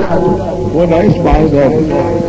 ونعيش مع ذلك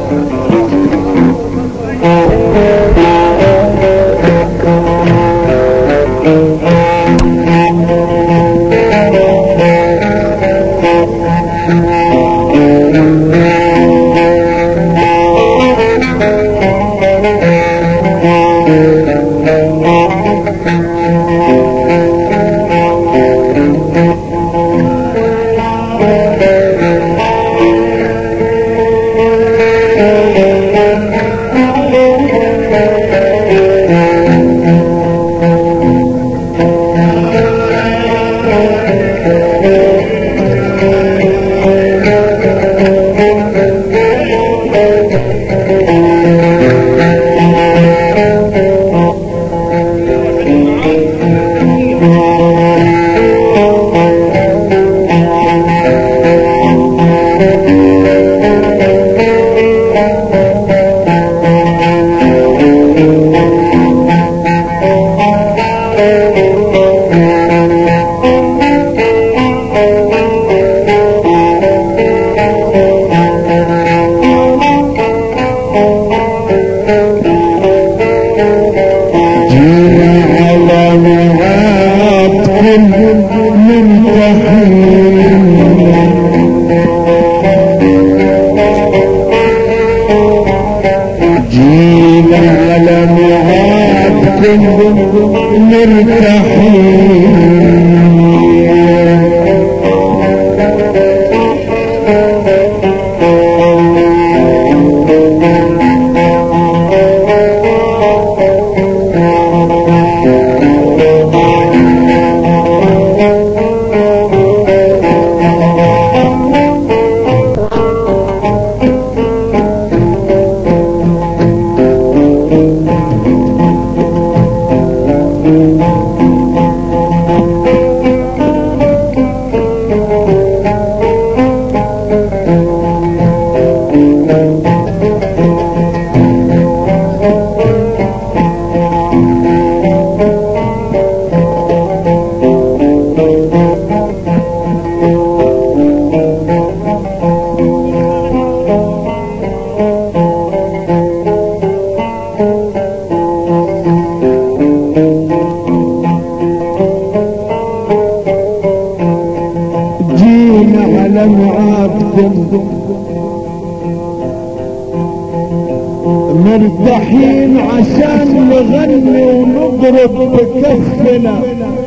مرتاحين عشان نغني ونضرب بكفنا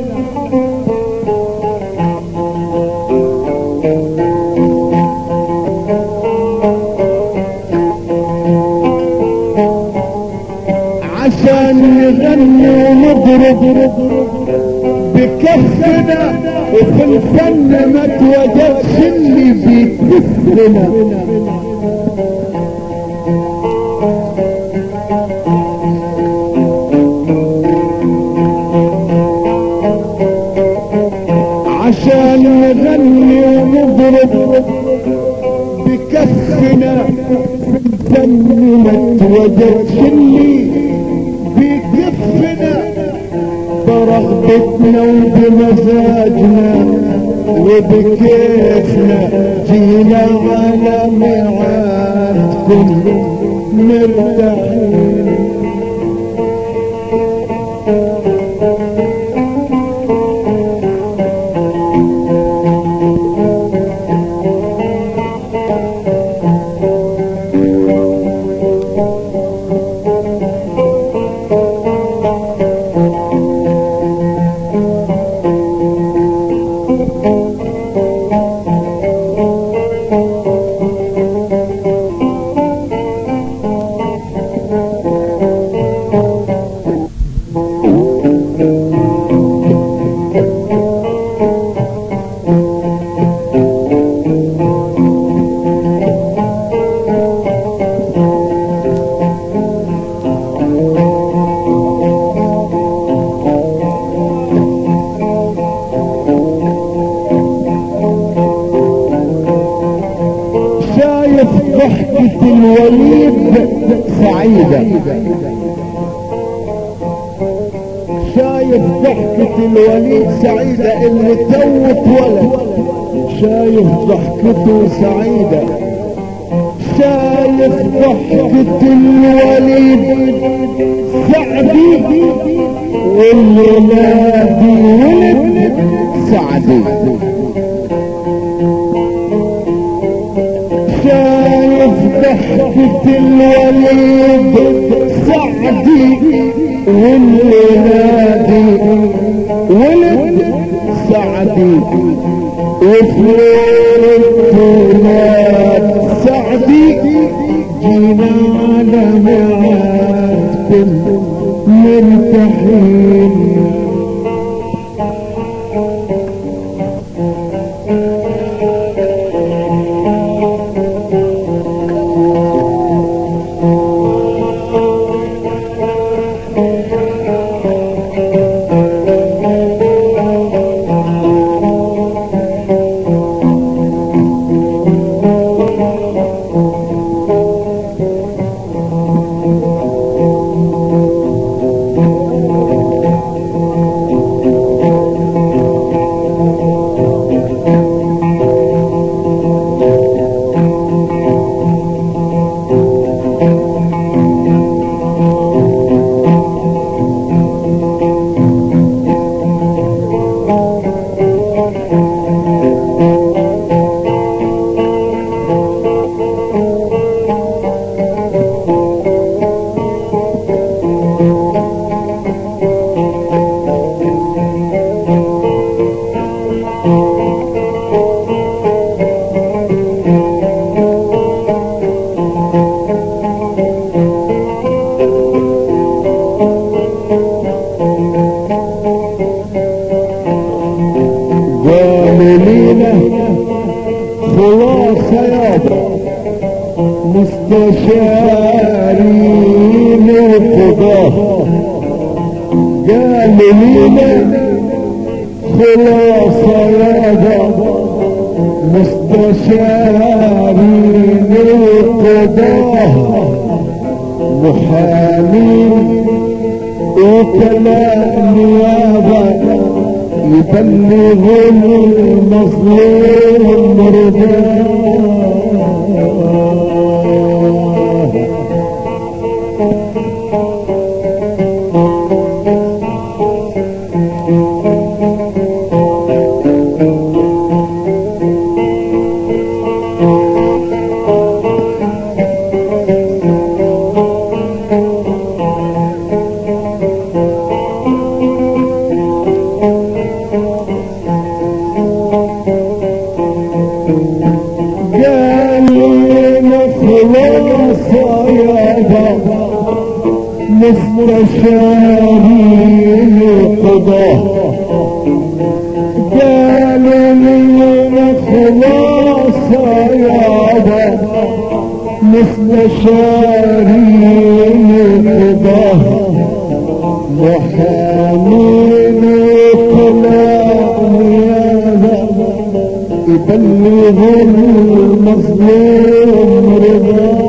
عشان نغني ونضرب بكفنا وفي الفن ما توجدش اللي بيكفنا عشان نغني ونضرب بكفنا في الفن ما توجدش اللي بيكفنا برغبتنا وبمزاجنا وبكيفنا جينا على ميعادكم مرتاحين شايف ضحكة الوليد سعيدة شايف ضحكة الوليد سعيدة اللي تو اتولد شايف ضحكته سعيدة شايف ضحكة الوليد سعدي واللي نادي ولد سعدي شايف ضحكة الوليد سعدي واللي نادي ولد سعدي وفلور الطولات سعدي جينا على معادكم مرتاحين قالوا لينا خلاصة يابا مستشارين القضاة قالوا لينا خلاصة يابا مستشارين القضاة محامين وكلاء نيابة يبلغ المظلوم رضاه قال لنا خلاصة يابا مستشارين القضاة قالوا لنا خلاصة يابا مستشارين القضاة محامين وكلام يابا يبلغ المظلوم رضاه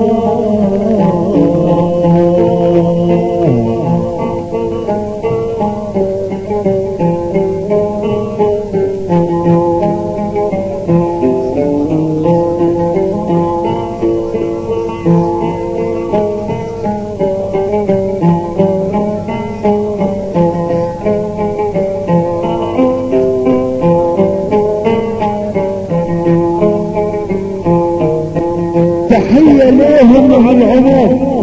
تحية لهم على العموم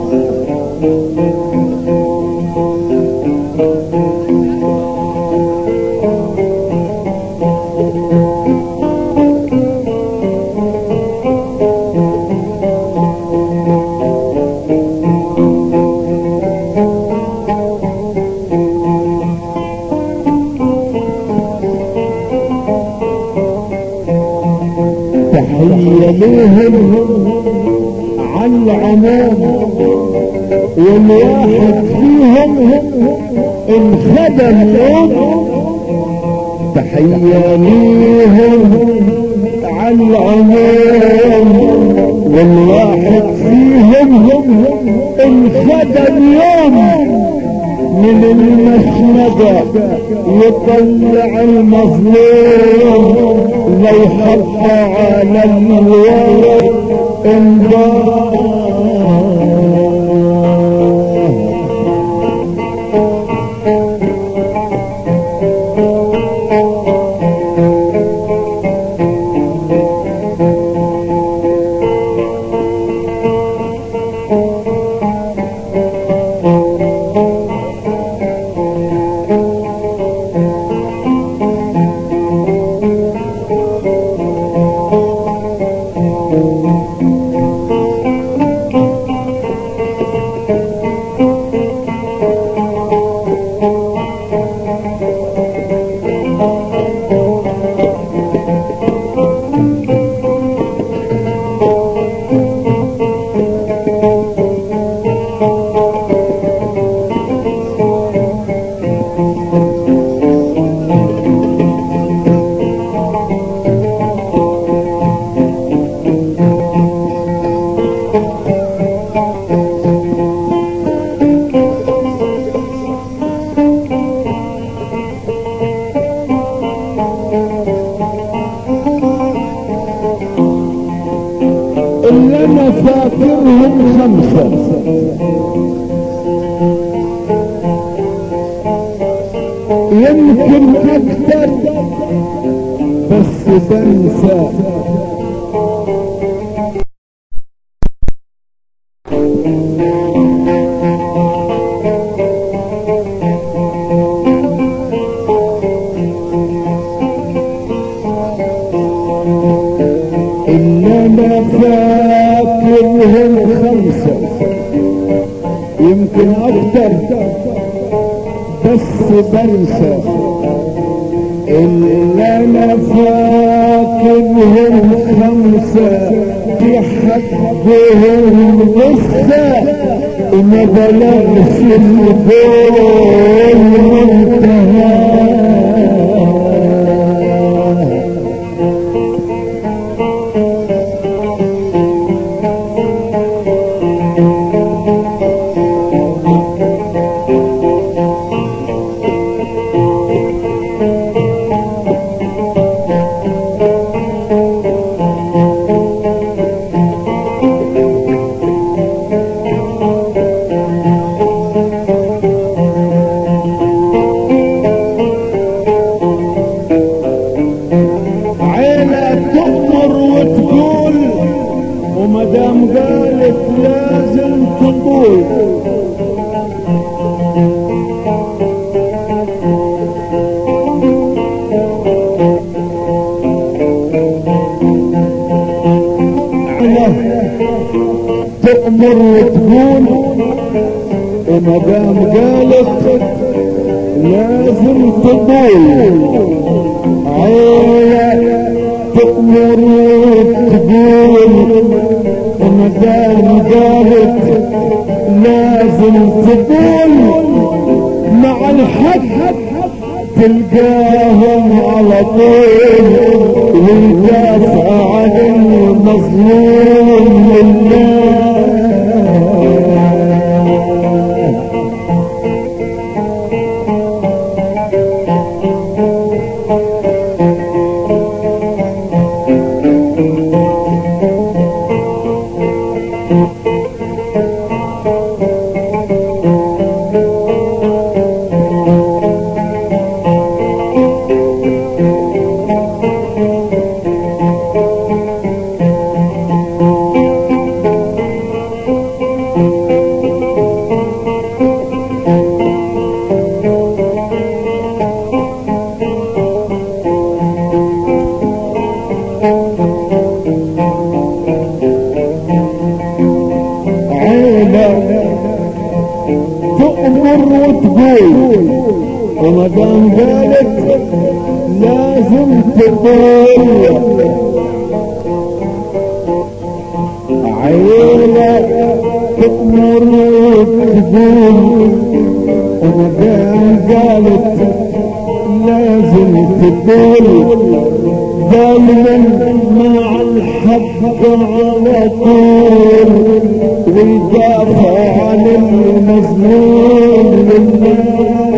تحية لهم على العموم والواحد فيهم انخدم يوم تحية ليهم على العموم والواحد فيهم انخدم يوم من المشنقة يطلع المظلوم لو حط على الورق انضرب اللي انا فاكرهم خمسة يمكن اكتر بس بنسى انما فاكرهم خمسة يمكن اكتر بس بنسى اللي انا فاكرهم خمسة في حقهم لسه ما بلغش البول منتهى عيلة تؤمر وتقول ومدام قالت لازم تقول عيلة تؤمر وتقول ومدام قالت لازم تقول عيلة تأمر وتقول ومدام قالت لازم تقول مع الحق تلقاهم على طول ويدافع عن المظلوم لله عيلة تؤمر وتقول ومدام قالت لازم تقول عيلة تؤمر وتقول ومدام قالت لازم تقول دايما مع الحق على طول ويدافع عن المظلوم لله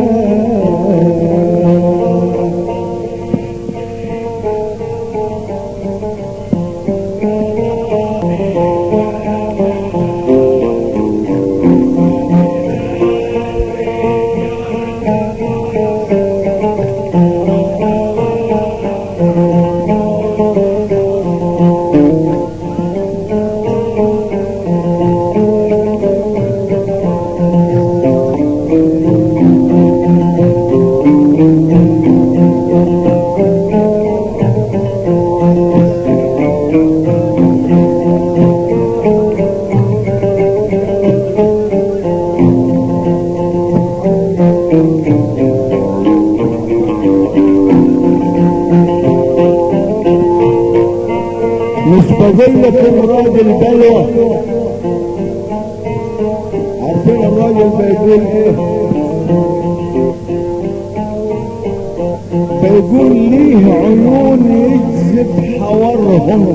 بقول لكم راجل بلوى عارفين الراجل بيقول ايه بيقول ليه عيون يجذب حورهم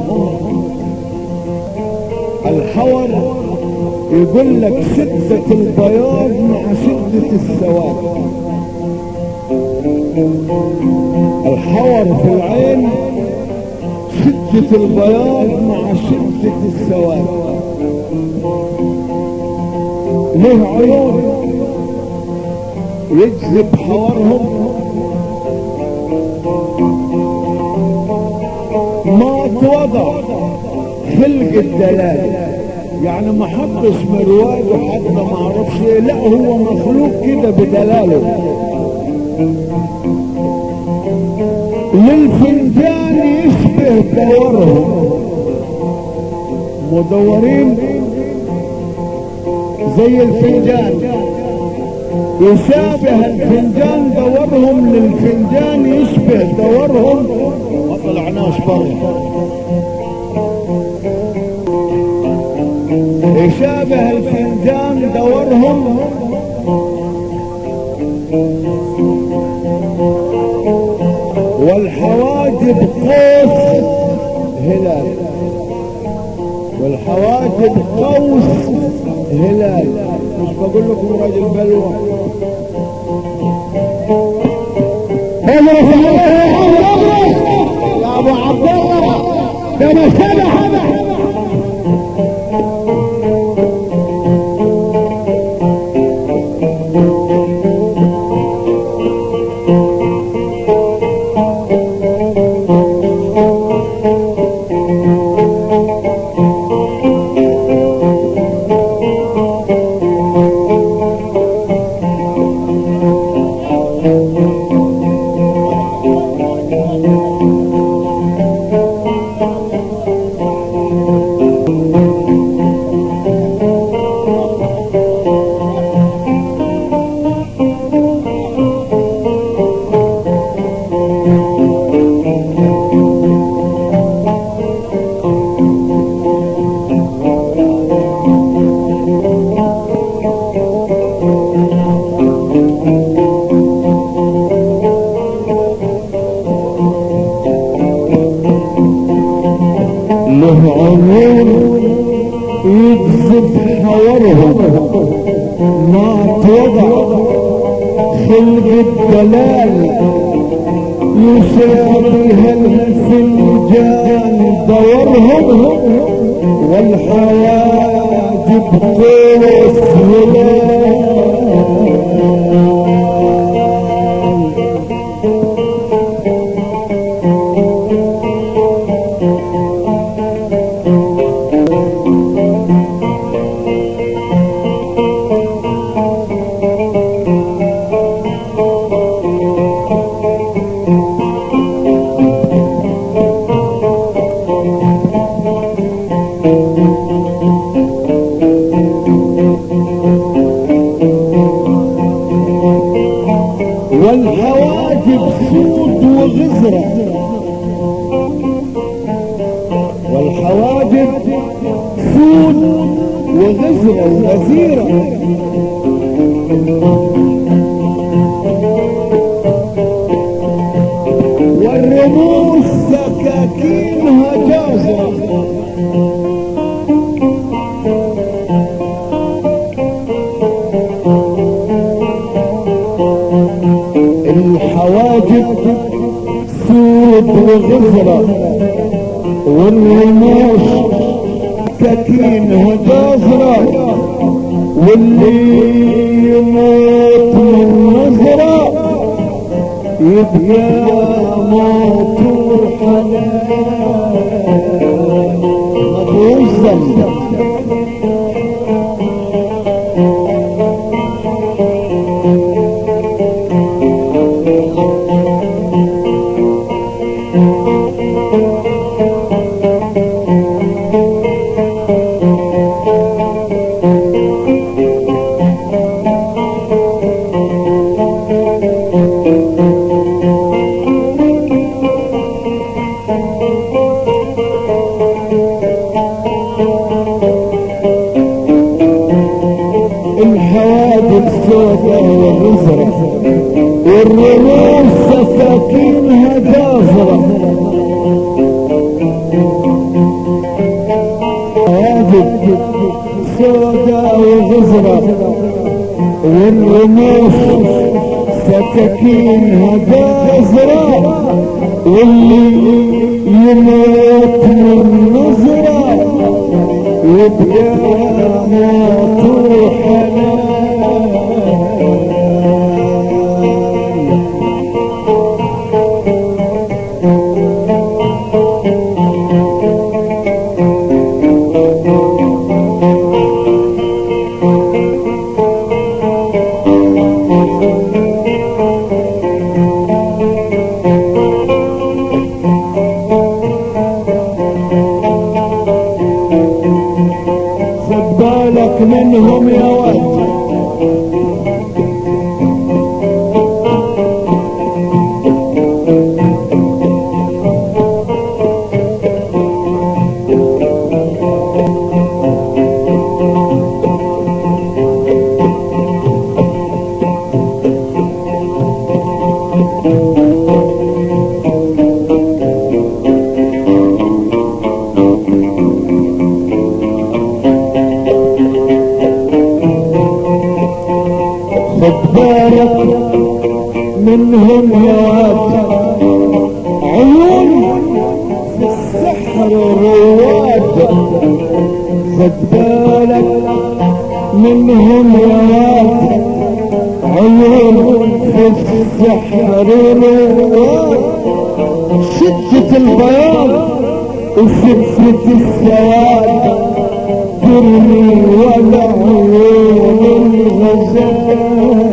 الحور يقول لك شدة البياض مع شدة السواد الحور في العين شدة البياض مع شدة السواد له عيون يجذب حورهم ما توضع خلق الدلال يعني ما حطش مرواج وحتى ما اعرفش ايه لا هو مخلوق كده بدلاله للفنجان يشبه دورهم مدورين زي الفنجان يشابه الفنجان دورهم للفنجان يشبه دورهم ما طلعناش بره يشابه الفنجان دورهم والحواجب قوس هلال والحواجب قوس هلال مش بقول لكم راجل بلوى يا ابو عبد الله ده انا سبح له عيون يجذب حورهم ما توضع خلق الدلال يشابه الفنجان دورهم والحواجب قوس هلال والحواجب سود وغزرة والحواجب سود وغزرة وغزيرة والرموش سكاكينها جازرة الحواجب سود وغزرة والرموش سكينها جازرة واللي يموت من نظرة يبقى موت حلال ما فيهوش ذنب غزرة والرموز سكاكينها جازرة هادف سوداء وغزرة والرموز سكاكينها جازرة واللي يموت من نظرة يبقى موت حنان خد بالك منهم يا ولد خد بالك منهم يا ولد عيون في السحر رواد خد بالك منهم يا ولد عيون في السحر رواد شدة البياض وشدة السواد ترمي ولا عيون الغزال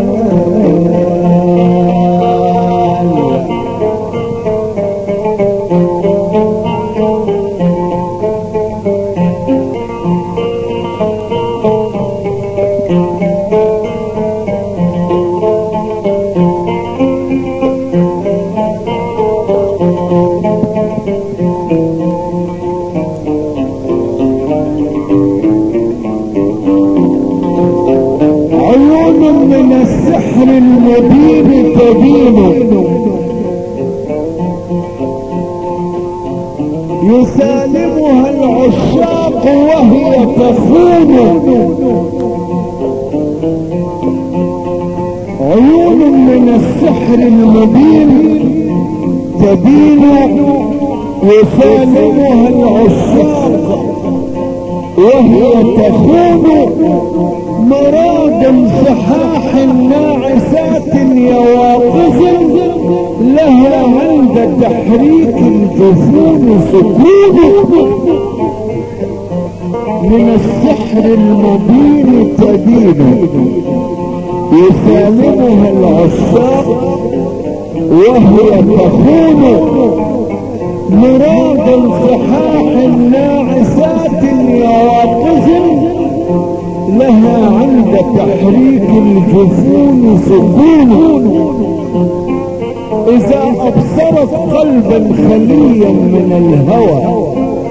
عيون من السحر المبين تبين يسالمها العشاق وهي تخون عيون من السحر المبين تبين يسالمها العشاق وهي تخون مراد صحاح ناعسات يواقف لها عند تحريك الجفون سكون من السحر المبين تدين يسالمها العشاق وهي تخون مراد صحاح ناعسات يواقف لها عند تحريك الجفون سكون اذا ابصرت قلبا خليا من الهوى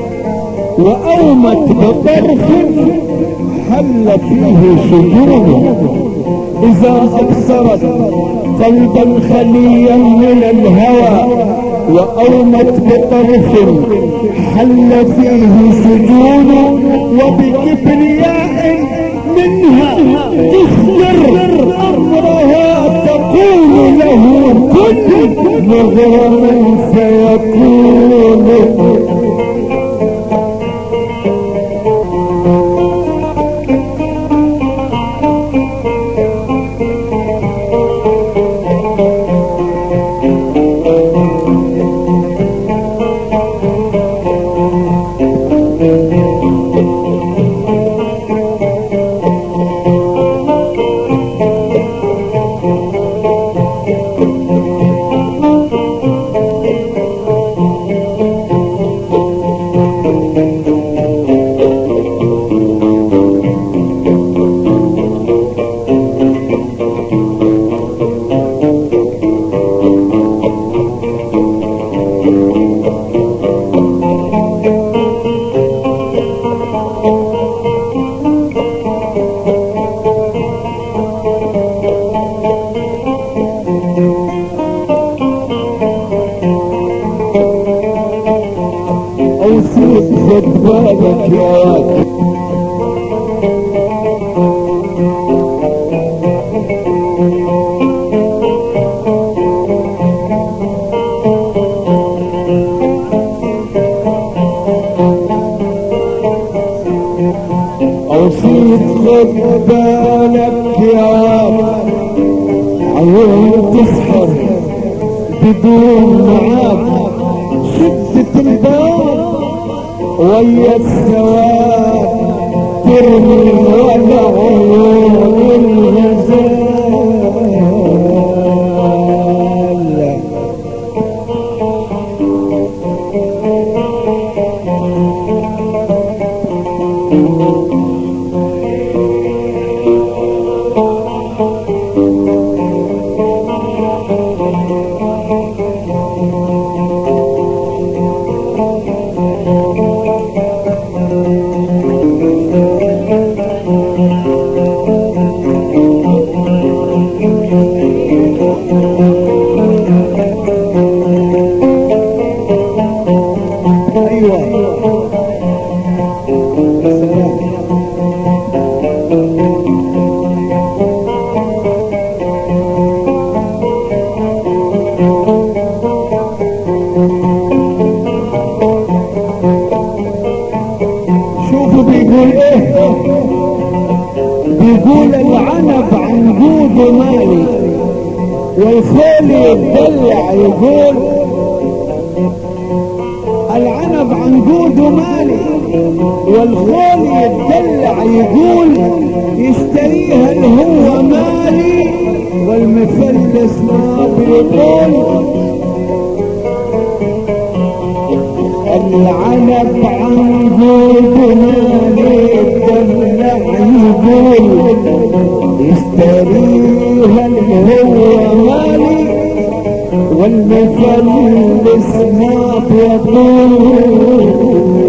واومت بطرف حل فيه سجون اذا ابصرت قلبا خليا من الهوى واومت بطرف حل فيه سجون وبكبرياء منها تصدر امرها تقول له كن مغرما فيكون اوصيك خد بالك يا عيون تسحر بدون معاد شدة الباب ويا السواد ترمي ولا عيون الغزال ايوه سلام شوفوا بيقول ايه بيقول العنب عنقود مالي والخيل يتدلع يقول العنب عنقود مالي والخيل يتدلع يقول يشتريها اللي هو مالي والمفلس ما بيقول العنب عنقود مالي الدلع يقول يشتريها اللي هو مالي والمفلس ما بيقول